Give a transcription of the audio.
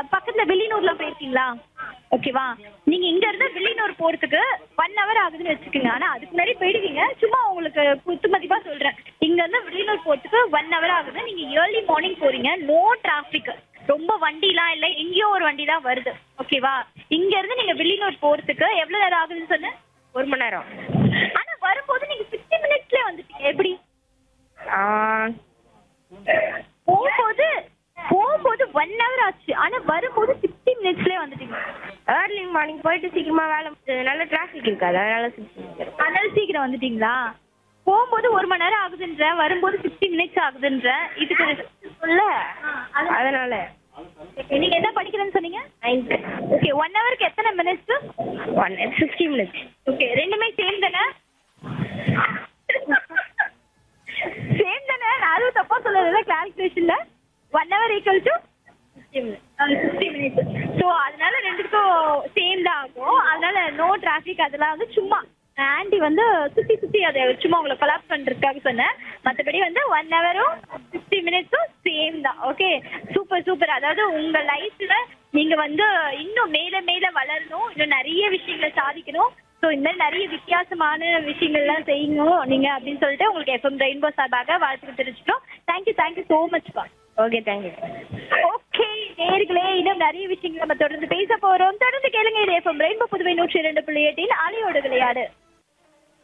பக்கத்துல வெளியூர்ல போயிருக்கீங்களா ஓகேவா நீங்க இங்க இருந்து வெளியூர் போறதுக்கு ஒன் ஹவர் ஆகுதுன்னு வச்சுக்கோங்க ஆனா அதுக்கு முன்னாடி போயிடுவீங்க சும்மா உங்களுக்கு குத்து மதிப்பா சொல்றேன் இங்க இருந்து வெளியூர் போறதுக்கு ஒன் ஹவர் ஆகுது நீங்க ஏர்லி மார்னிங் போறீங்க நோ டிராபிக் ரொம்ப வண்டிலாம் இல்ல எங்கேயோ ஒரு வண்டி தான் வருது ஓகேவா இங்க இருந்து நீங்க வெளியூர் போறதுக்கு எவ்வளவு நேரம் ஆகுதுன்னு சொன்ன ஒரு மணி நேரம் ஆனா வரும்போது நீங்க 50 மினிட்ஸ்ல வந்துட்டீங்க எப்படி ஆ, போகும்போது போகும்போது ஒன் ஹவர் ஆச்சு ஆனா வரும்போது 60 மினிட்ஸ்லயே வந்துட்டீங்க ஏர்லி மார்னிங் போயிட்டு சீக்கிரமா வேலை முடிச்சதுனால டிராஃபிக் இருக்காது அதனால சீக்கிரம் அதனால சீக்கிரம் வந்துட்டீங்களா போகும்போது ஒரு மணி நேரம் ஆகுதுன்ற வரும்போது 60 மினிட்ஸ் ஆகுதுன்ற இதுக்கு இல்ல அதனால நீங்க என்ன படிக்கிறேன்னு சொன்னீங்க நைன்த்து ஓகே ஒன் ஹவருக்கு எத்தனை minutes one sixty minutes okay ரெண்டுமே சேம் தானே சேம் தானே நான் அதுவும் தப்பா சொல்லல கால்குலேஷன்ல one hour equal to fifty minutes so அதனால ரெண்டுக்கும் சேம் தான் ஆகும் அதனால நோ டிராஃபிக் அதெல்லாம் வந்து சும்மா ஆண்டி வந்து சுத்தி சுத்தி அதை சும்மா உங்களை கொலாப் பண்றதுக்காக சொன்னேன் மற்றபடி வந்து ஒன் ஹவரும் ஃபிஃப்டி மினிட்ஸும் சேம் தான் ஓகே சூப்பர் சூப்பர் அதாவது உங்க லைஃப்ல நீங்க வந்து இன்னும் மேல மேல வளரணும் இன்னும் நிறைய விஷயங்களை சாதிக்கணும் ஸோ இந்த மாதிரி நிறைய வித்தியாசமான விஷயங்கள்லாம் செய்யணும் நீங்க அப்படின்னு சொல்லிட்டு உங்களுக்கு எஃப்எம் ரெயின்போ சார்பாக வாழ்த்துக்கு தெரிவிச்சிட்டோம் தேங்க்யூ தேங்க்யூ ஸோ மச் பா ஓகே தேங்க்யூ ஓகே நேர்களே இன்னும் நிறைய விஷயங்கள் நம்ம தொடர்ந்து பேச போறோம் தொடர்ந்து கேளுங்க இது எஃப்எம் ரெயின்போ புதுவை நூற்றி இரண்டு புள்ளி எட்டில் அலையோடு விளையாடு